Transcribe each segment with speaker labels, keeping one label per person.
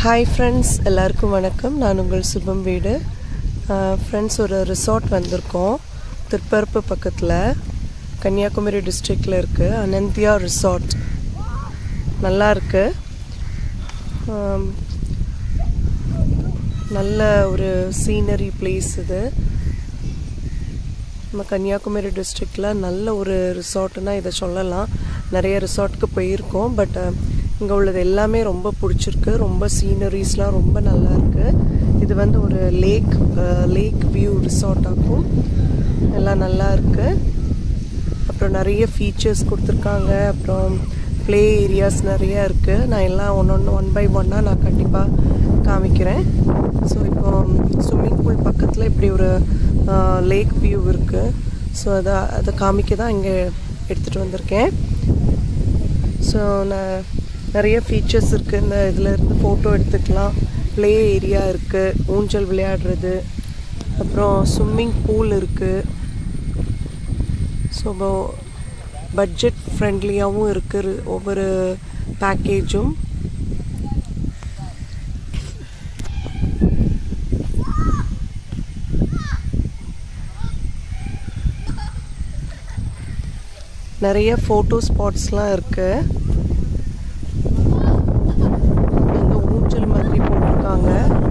Speaker 1: Hi friends எல்லாருக்கும் வணக்கம் நான் உங்கள் சுபம் வீடு ஃப்ரெண்ட்ஸ் ஒரு ரிசார்ட் வந்திருக்கோம் திருப்பரப்பு பக்கத்தில் கன்னியாகுமரி டிஸ்ட்ரிக்டில் இருக்குது அனந்தியா ரிசார்ட் நல்லா இருக்கு ஆம், நல்ல ஒரு சீனரி பிளேஸ் இது நம்ம கன்னியாகுமரி டிஸ்ட்ரிக்டில் நல்ல ஒரு ரிசார்ட்னா இதை சொல்லலாம் நிறைய ரிசார்ட்டுக்கு போயிருக்கோம் பட் இங்கே உள்ளது எல்லாமே ரொம்ப பிடிச்சிருக்கு ரொம்ப சீனரிஸ்லாம் ரொம்ப நல்லா இருக்கு இது வந்து ஒரு லேக் லேக் வியூ ரிசார்ட்டாகும் எல்லாம் நல்லா இருக்கு அப்புறம் நிறைய ஃபீச்சர்ஸ் கொடுத்துருக்காங்க அப்புறம் ப்ளே ஏரியாஸ் நிறைய இருக்குது நான் எல்லாம் ஒன்று ஒன்று ஒன் பை ஒன்னாக நான் கண்டிப்பாக காமிக்கிறேன் ஸோ இப்போ ஸ்விம்மிங் பூல் பக்கத்தில் இப்படி ஒரு லேக் வியூ இருக்குது ஸோ அதை அதை காமிக்க தான் இங்கே எடுத்துகிட்டு வந்திருக்கேன் ஸோ நான் நிறைய ஃபீச்சர்ஸ் இருக்குது இந்த இதில் இருந்து ஃபோட்டோ எடுத்துக்கலாம் ப்ளே ஏரியா இருக்குது ஊஞ்சல் விளையாடுறது அப்புறம் ஸ்விம்மிங் பூல் இருக்குது ஸோ பட்ஜெட் ஃப்ரெண்ட்லியாகவும் இருக்குது ஒவ்வொரு பேக்கேஜும் நிறைய ஃபோட்டோ ஸ்பாட்ஸ்லாம் இருக்குது அங்கே ஊஞ்சல் மாதிரி போட்டிருக்காங்க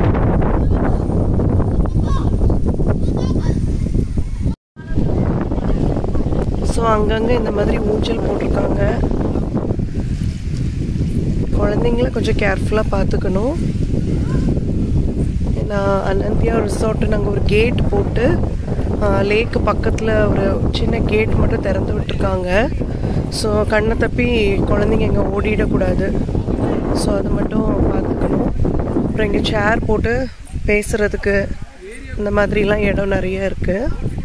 Speaker 1: ஸோ அங்கங்கே இந்த மாதிரி ஊஞ்சல் போட்டிருக்காங்க குழந்தைங்கள கொஞ்சம் கேர்ஃபுல்லாக பார்த்துக்கணும் ஏன்னா அனந்தியா ரிசார்ட்டு நாங்கள் ஒரு கேட் போட்டு லேக்கு பக்கத்தில் ஒரு சின்ன கேட் மட்டும் திறந்து விட்டுருக்காங்க ஸோ கண்ணை தப்பி குழந்தைங்க இங்கே ஓடிடக்கூடாது ஸோ அது மட்டும் பார்த்துக்கணும் அப்புறம் இங்கே சேர் போட்டு பேசுகிறதுக்கு இந்த மாதிரிலாம் இடம் நிறைய இருக்குது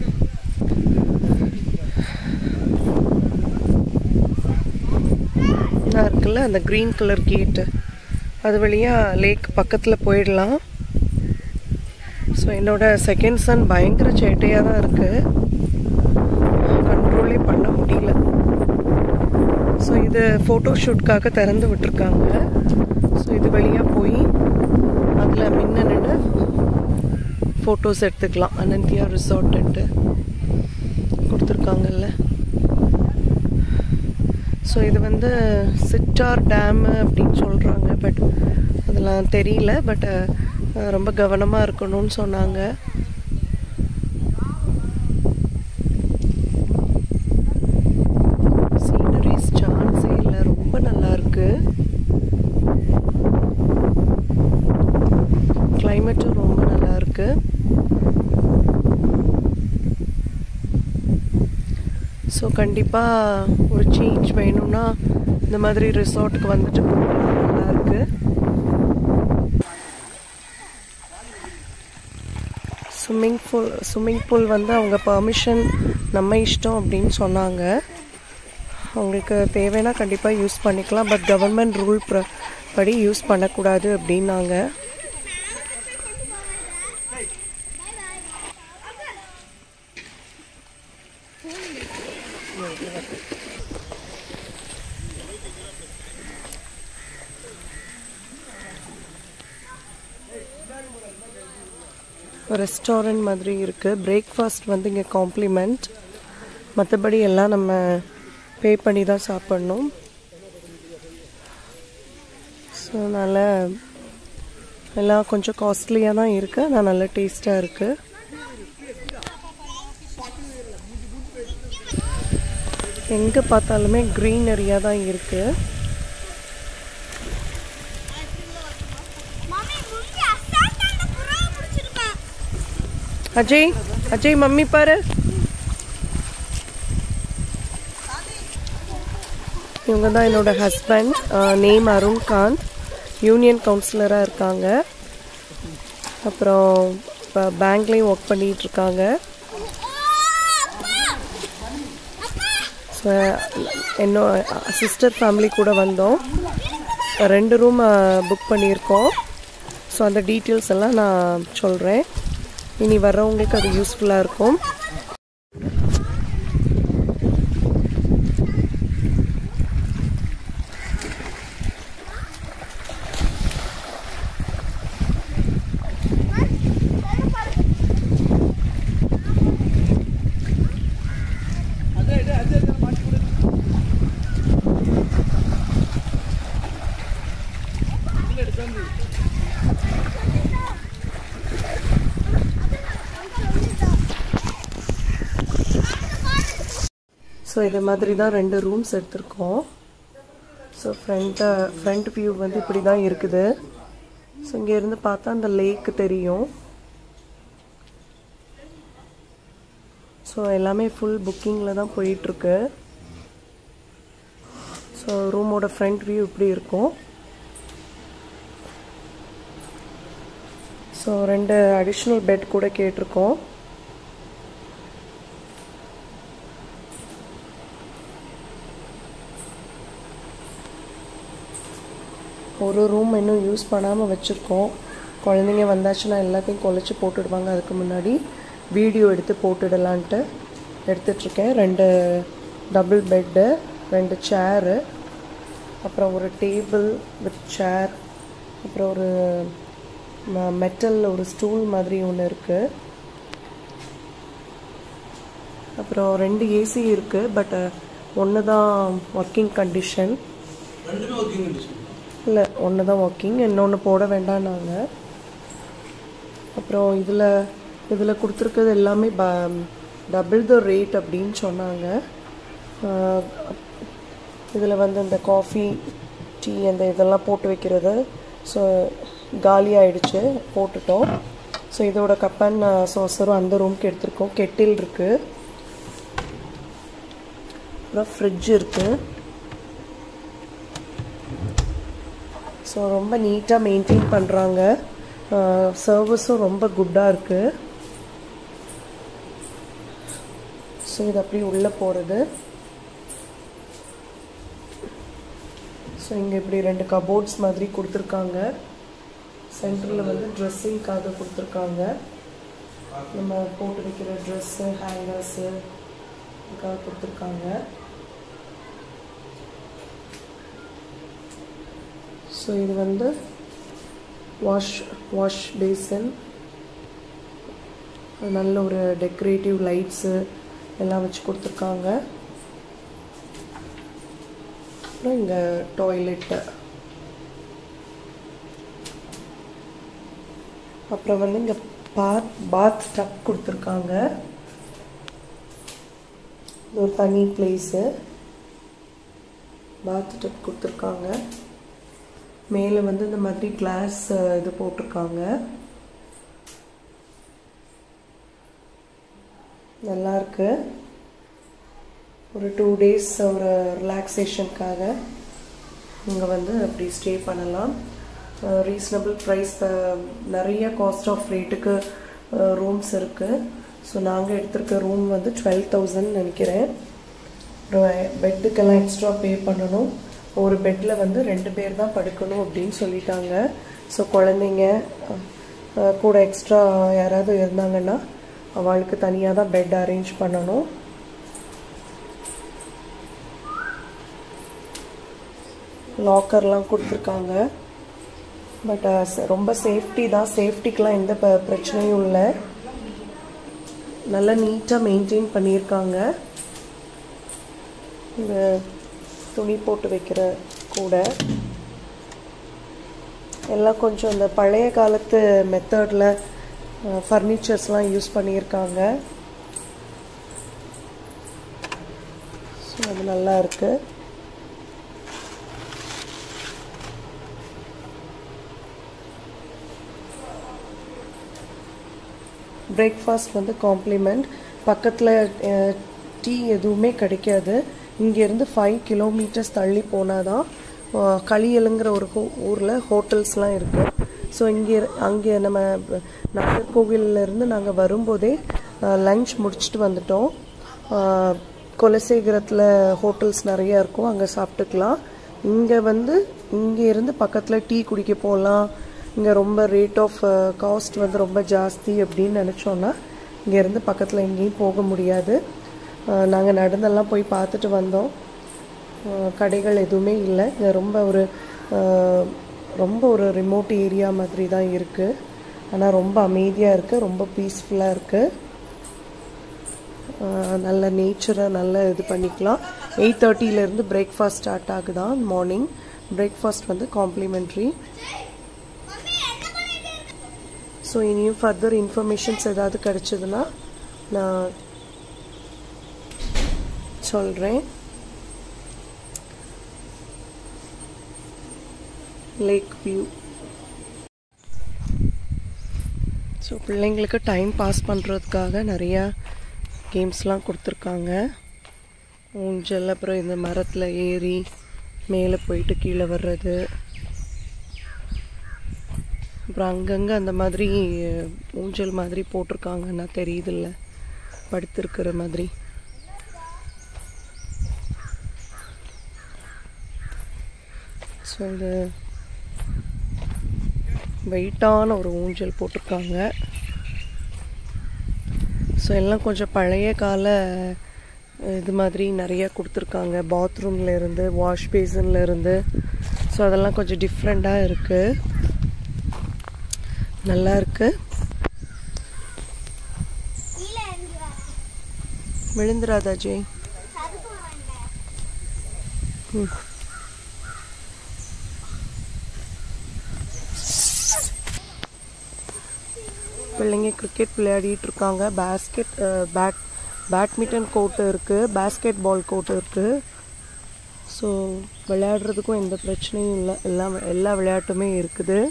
Speaker 1: நான் இருக்குல்ல அந்த க்ரீன் கலர் கேட்டு அது வழியாக லேக் பக்கத்தில் போயிடலாம் ஸோ என்னோட செகண்ட் சன் பயங்கர சேட்டையாக தான் இருக்குது கண்ட்ரோலே பண்ண முடியல ஸோ இது ஃபோட்டோ ஷூட்காக திறந்து விட்டுருக்காங்க ஸோ இது வழியாக போய் அதில் முன்ன நின்று ஃபோட்டோஸ் எடுத்துக்கலாம் அனந்தியா ரிசார்ட்டுன்ட்டு கொடுத்துருக்காங்கல்ல ஸோ இது வந்து சிட்டார் டேமு அப்படின்னு சொல்கிறாங்க பட் அதெல்லாம் தெரியல பட் ரொம்ப கவனமாக இருக்கணும்னு சொன்னாங்க சீனரிஸ் சான்ஸே இல்லை ரொம்ப நல்லா இருக்கு கிளைமேட்டும் ரொம்ப நல்லா இருக்கு ஸோ கண்டிப்பாக ஒரு சேஞ்ச் வேணும்னா இந்த மாதிரி ரிசார்ட்டுக்கு வந்துட்டு போகலாம் நல்லா இருக்கு ஸ்விம்மிங் பூல் ஸ்விம்மிங் பூல் வந்து அவங்க பர்மிஷன் நம்ம இஷ்டம் அப்படின்னு சொன்னாங்க அவங்களுக்கு தேவைன்னா கண்டிப்பாக யூஸ் பண்ணிக்கலாம் பட் கவர்மெண்ட் ரூல் படி யூஸ் பண்ணக்கூடாது அப்படின்னாங்க ரெஸ்டாரண்ட் மாதிரி இருக்குது பிரேக்ஃபாஸ்ட் வந்து இங்கே காம்ப்ளிமெண்ட் மற்றபடி எல்லாம் நம்ம பே பண்ணி தான் சாப்பிட்ணும் ஸோ அதனால் எல்லாம் கொஞ்சம் காஸ்ட்லியாக தான் இருக்குது ஆனால் நல்ல டேஸ்ட்டாக இருக்குது எங்கே பார்த்தாலுமே க்ரீனரியாக தான் இருக்குது
Speaker 2: மம்மி முந்தி அசால்ட்டா அந்த புறாவை பிடிச்சிருப்பேன்
Speaker 1: அஜய் அஜய் மம்மி பாரு இவங்க தான் என்னோட ஹஸ்பண்ட் நேம் அருண்காந்த் யூனியன் கவுன்சிலராக இருக்காங்க அப்புறம் இப்போ பேங்க்லேயும் ஒர்க் பண்ணிகிட்டு இருக்காங்க ஸோ என்னோட சிஸ்டர் ஃபேமிலி கூட வந்தோம் ரெண்டு ரூம் புக் பண்ணியிருக்கோம் ஸோ அந்த டீட்டெயில்ஸ் எல்லாம் நான் சொல்கிறேன் இனி வர்றவங்களுக்கு அது யூஸ்ஃபுல்லாக இருக்கும் ஸோ இது மாதிரி தான் ரெண்டு ரூம்ஸ் எடுத்திருக்கோம் ஸோ ஃப்ரண்ட்டை ஃப்ரண்ட் வியூ வந்து இப்படி தான் இருக்குது ஸோ இங்கேருந்து பார்த்தா அந்த லேக் தெரியும் ஸோ எல்லாமே ஃபுல் புக்கிங்கில் தான் போயிட்டுருக்கு ஸோ ரூமோட ஃப்ரண்ட் வியூ இப்படி இருக்கும் ஸோ ரெண்டு அடிஷ்னல் பெட் கூட கேட்டிருக்கோம் ஒரு ரூம் இன்னும் யூஸ் பண்ணாமல் வச்சுருக்கோம் குழந்தைங்க வந்தாச்சுன்னா எல்லாத்தையும் குழச்சி போட்டுடுவாங்க அதுக்கு முன்னாடி வீடியோ எடுத்து போட்டுடலான்ட்டு எடுத்துட்ருக்கேன் ரெண்டு டபுள் பெட்டு ரெண்டு சேரு அப்புறம் ஒரு டேபிள் வித் சேர் அப்புறம் ஒரு மெட்டல் ஒரு ஸ்டூல் மாதிரி ஒன்று இருக்குது அப்புறம் ரெண்டு ஏசி இருக்குது பட் ஒன்று தான் ஒர்க்கிங் கண்டிஷன்
Speaker 3: ரெண்டுமே ஒர்க்கிங் கண்டிஷன்
Speaker 1: இல்லை ஒன்று தான் ஒர்க்கிங் இன்னொன்று போட வேண்டாம்னாங்க அப்புறம் இதில் இதில் கொடுத்துருக்கிறது எல்லாமே ப டபுள் த ரேட் அப்படின்னு சொன்னாங்க இதில் வந்து இந்த காஃபி டீ அந்த இதெல்லாம் போட்டு வைக்கிறது ஸோ காலி ஆயிடுச்சு போட்டுட்டோம் ஸோ இதோட கப்பன் சோசரும் அந்த ரூம்க்கு எடுத்திருக்கோம் கெட்டில் இருக்குது அப்புறம் ஃப்ரிட்ஜ் இருக்குது ஸோ ரொம்ப நீட்டாக மெயின்டைன் பண்ணுறாங்க சர்வீஸும் ரொம்ப குட்டாக இருக்குது ஸோ இது அப்படி உள்ளே போகிறது ஸோ இங்கே இப்படி ரெண்டு கபோர்ட்ஸ் மாதிரி கொடுத்துருக்காங்க சென்டரில் வந்து ட்ரெஸ்ஸிங்க்காக கொடுத்துருக்காங்க நம்ம போட்டு வைக்கிற ட்ரெஸ்ஸு ஹேங்கர்ஸு இதுக்காக கொடுத்துருக்காங்க ஸோ இது வந்து வாஷ் வாஷ் பேசன் நல்ல ஒரு டெக்கரேட்டிவ் லைட்ஸு எல்லாம் வச்சு கொடுத்துருக்காங்க அப்புறம் இங்கே டாய்லெட்டு அப்புறம் வந்து இங்கே பாத் பாத் டப் கொடுத்துருக்காங்க இது ஒரு தனி பிளேஸு பாத் டப் கொடுத்துருக்காங்க மேலே வந்து இந்த மாதிரி கிளாஸ் இது போட்டிருக்காங்க நல்லா இருக்கு ஒரு டூ டேஸ் ஒரு ரிலாக்ஸேஷனுக்காக இங்கே வந்து அப்படி ஸ்டே பண்ணலாம் ரீசனபிள் ப்ரைஸ் நிறைய காஸ்ட் ஆஃப் ரேட்டுக்கு ரூம்ஸ் இருக்குது ஸோ நாங்கள் எடுத்திருக்க ரூம் வந்து டுவெல் தௌசண்ட் நினைக்கிறேன் அப்புறம் பெட்டுக்கெல்லாம் எக்ஸ்ட்ரா பே பண்ணணும் ஒரு பெட்டில் வந்து ரெண்டு பேர் தான் படுக்கணும் அப்படின்னு சொல்லிட்டாங்க ஸோ குழந்தைங்க அஹ், கூட எக்ஸ்ட்ரா யாராவது இருந்தாங்கன்னா அவளுக்கு தனியாக தான் பெட் அரேஞ்ச் பண்ணணும் லாக்கர்லாம் கொடுத்துருக்காங்க பட் ரொம்ப சேஃப்டி தான் சேஃப்டிக்கெலாம் எந்த ப- பிரச்சனையும் இல்லை நல்லா நீட்டாக மெயின்டைன் பண்ணியிருக்காங்க இந்த துணி போட்டு வைக்கிற கூடை எல்லாம் கொஞ்சம் இந்த பழைய காலத்து மெத்தடில் ஃபர்னிச்சர்ஸ்லாம் யூஸ் பண்ணியிருக்காங்க ஸோ அது நல்லா இருக்குது பிரேக்ஃபாஸ்ட் வந்து காம்ப்ளிமெண்ட் பக்கத்தில் டீ எதுவுமே கிடைக்காது இங்கேருந்து ஃபைவ் கிலோமீட்டர்ஸ் தள்ளி போனால் தான் அஹ், களியலுங்கிற ஒரு ஹோ- ஊரில் ஹோட்டல்ஸ்லாம் இருக்குது ஸோ இங்கே அங்கே நம்ம நாகர்கோவிலேருந்து நாங்கள் வரும்போதே லஞ்ச் முடிச்சுட்டு வந்துட்டோம் அஹ், குலசேகரத்தில் ஹோட்டல்ஸ் நிறையா இருக்கும் அங்கே சாப்பிட்டுக்கலாம் இங்கே வந்து இங்கே இருந்து பக்கத்தில் டீ குடிக்க போகலாம் இங்கே ரொம்ப ரேட் ஆஃப் காஸ்ட் வந்து ரொம்ப ஜாஸ்தி அப்படின்னு நினச்சோன்னா இங்கேருந்து பக்கத்தில் எங்கேயும் போக முடியாது நாங்கள் நடந்தெல்லாம் போய் பார்த்துட்டு வந்தோம் அஹ், கடைகள் எதுவுமே இல்லை இங்கே ரொம்ப ஒரு அஹ், ரொம்ப ஒரு ரிமோட் ஏரியா மாதிரி தான் இருக்குது ஆனால் ரொம்ப அமைதியாக இருக்குது ரொம்ப பீஸ்ஃபுல்லாக இருக்குது நல்ல நேச்சரை நல்ல இது பண்ணிக்கலாம் எயிட் தேர்ட்டியிலேருந்து பிரேக்ஃபாஸ்ட் ஸ்டார்ட் ஆகுதான் மார்னிங் பிரேக்ஃபாஸ்ட் வந்து காம்ப்ளிமெண்ட்ரி
Speaker 2: மம்மி
Speaker 1: ஸோ இனியும் ஃபர்தர் இன்ஃபர்மேஷன்ஸ் ஏதாவது கிடைச்சதுன்னா நான் சொல்கிறேன் லேக் வியூ ஸோ பிள்ளைங்களுக்கு டைம் பாஸ் பண்ணுறதுக்காக நிறையா கேம்ஸ்லாம் கொடுத்துருக்காங்க ஊஞ்சல் அப்புறம் இந்த மரத்தில் ஏறி மேலே போயிட்டு கீழே வர்றது அப்புறம் அங்கங்கே அந்த மாதிரி ஊஞ்சல் மாதிரி போட்டிருக்காங்கன்னா தெரியுதில்ல படுத்திருக்கிற மாதிரி ஸோ இது வெயிட்டான ஒரு ஊஞ்சல் போட்டிருக்காங்க ஸோ எல்லாம் கொஞ்சம் பழைய கால இது மாதிரி நிறைய கொடுத்துருக்காங்க பாத்ரூம்ல இருந்து வாஷ் பேசன்ல இருந்து ஸோ அதெல்லாம் கொஞ்சம் டிஃப்ரெண்ட்டாக இருக்குது நல்லா இருக்கு
Speaker 2: கீழே இறங்குறா.
Speaker 1: விழுந்துராதா ஜெய்
Speaker 2: சறுக்கு வேண்டாம்.
Speaker 1: ம். பிள்ளைங்க கிரிக்கெட் விளையாடிட்டு இருக்காங்க பேஸ்கெட் பேட் பேட்மிண்டன் கோர்ட்டு இருக்குது பேஸ்கெட் பால் கோர்ட்டு இருக்குது ஸோ விளையாடுறதுக்கும் எந்த பிரச்சனையும் இல்லை எல்லாம் எல்லா விளையாட்டுமே இருக்குது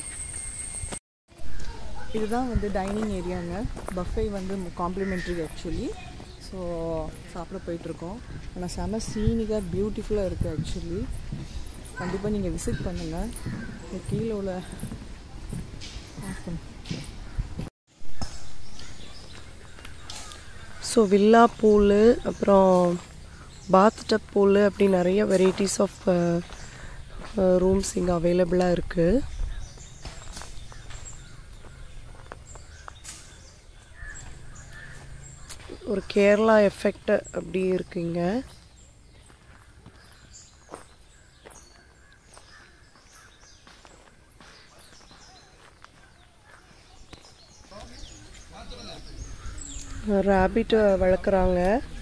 Speaker 4: இதுதான் வந்து டைனிங் ஏரியாங்க பஃபே வந்து காம்ப்ளிமெண்ட்ரி ஆக்சுவலி ஸோ சாப்பிட போயிட்டுருக்கோம் ஆனால் செம சீனிக்காக பியூட்டிஃபுல்லாக இருக்குது ஆக்சுவலி கண்டிப்பாக நீங்கள் விசிட் பண்ணுங்கள் இந்த கீழே உள்ள off பண்ணு.
Speaker 1: ஸோ வில்லா பூலு அப்புறம் பாத் டப் பூலு அப்படி நிறைய வெரைட்டிஸ் ஆஃப் ரூம்ஸ் இங்கே அவைலபிளாக இருக்குது ஒரு கேரளா எஃபெக்ட் அப்படி இருக்குங்க ரேபிட் வளர்க்குறாங்க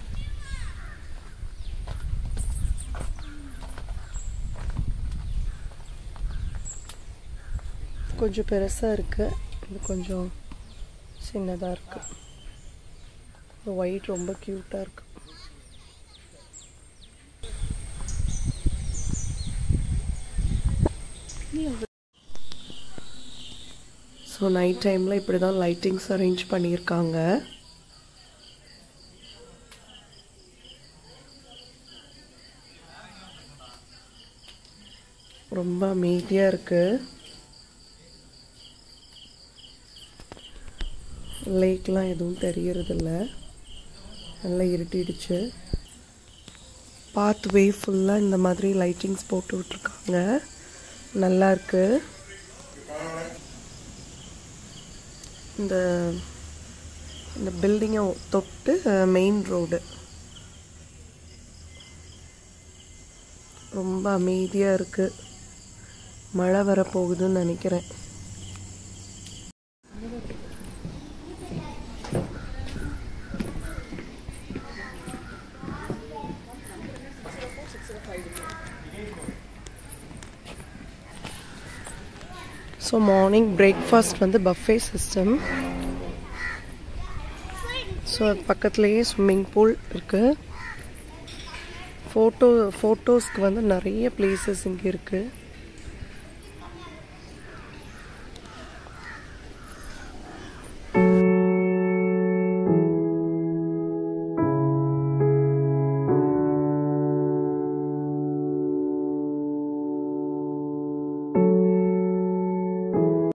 Speaker 1: கொஞ்சம் பெருசாக இருக்குது இது கொஞ்சம் சின்னதாக இருக்குது ஒயிட் ரொம்ப க்யூட்டாக இருக்கு ஸோ நைட் டைமில் இப்படி தான் லைட்டிங்ஸ் அரேஞ்ச் பண்ணியிருக்காங்க ரொம்ப அமைதியாக இருக்குது லேக்லாம் எதுவும் தெரியறதில்ல நல்லா இருட்டிடுச்சு பாத் வே ஃபுல்லாக இந்த மாதிரி லைட்டிங்ஸ் போட்டு விட்ருக்காங்க நல்லா இருக்கு இந்த இந்த பில்டிங்கை தொட்டு மெயின் ரோடு ரொம்ப அமைதியாக இருக்குது மழை வரப்போகுதுன்னு நினைக்கிறேன் ஸோ மார்னிங் பிரேக்ஃபாஸ்ட் வந்து பஃபே சிஸ்டம் ஸோ அது பக்கத்துலேயே ஸ்விம்மிங் பூல் இருக்குது ஃபோட்டோ ஃபோட்டோஸ்க்கு வந்து நிறைய பிளேசஸ் இங்கே இருக்குது